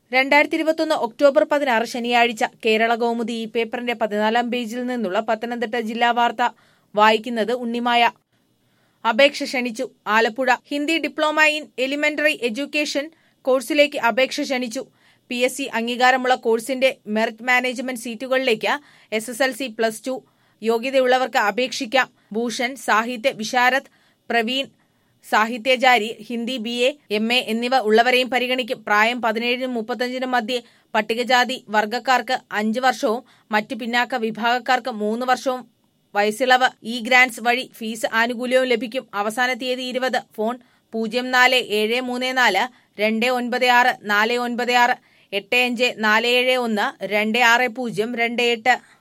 രണ്ടായിരത്തി ഇരുപത്തൊന്ന് ഒക്ടോബർ പതിനാറ് ശനിയാഴ്ച കേരള കൗമുദി ഈ പേപ്പറിന്റെ പതിനാലാം പേജിൽ നിന്നുള്ള പത്തനംതിട്ട ജില്ലാ വാർത്ത വായിക്കുന്നത് ഉണ്ണിമായ അപേക്ഷ ക്ഷണിച്ചു Alappuzha Hindi diploma in elementary education കോഴ്സിലേക്ക് അപേക്ഷ ക്ഷണിച്ചു പി എസ് സി അംഗീകാരമുള്ള കോഴ്സിന്റെ മെറിറ്റ് മാനേജ്മെന്റ് സീറ്റുകളിലേക്ക് S S L C plus two യോഗ്യതയുള്ളവർക്ക് അപേക്ഷിക്കാം Bhushan Sahitya Visharad Praveen Sahityachari Hindi B A M A എന്നിവ ഉള്ളവരെയും പരിഗണിക്കും പ്രായം പതിനേഴിനും മുപ്പത്തഞ്ചിനും മധ്യേ പട്ടികജാതി വർഗക്കാർക്ക് അഞ്ച് വർഷവും മറ്റു പിന്നാക്ക വിഭാഗക്കാർക്ക് മൂന്ന് വർഷവും വയസ്സിളവ് ഇ ഗ്രാൻസ് വഴി ഫീസ് ആനുകൂല്യവും ലഭിക്കും അവസാന തീയതി ഇരുപത് ഫോൺ പൂജ്യം നാല് ഏഴ് മൂന്ന് നാല് രണ്ട് ഒൻപത് ആറ് നാല് ഒൻപത് ആറ് എട്ട് അഞ്ച് നാല് ഏഴ് ഒന്ന് രണ്ട് ആറ് പൂജ്യം രണ്ട് എട്ട്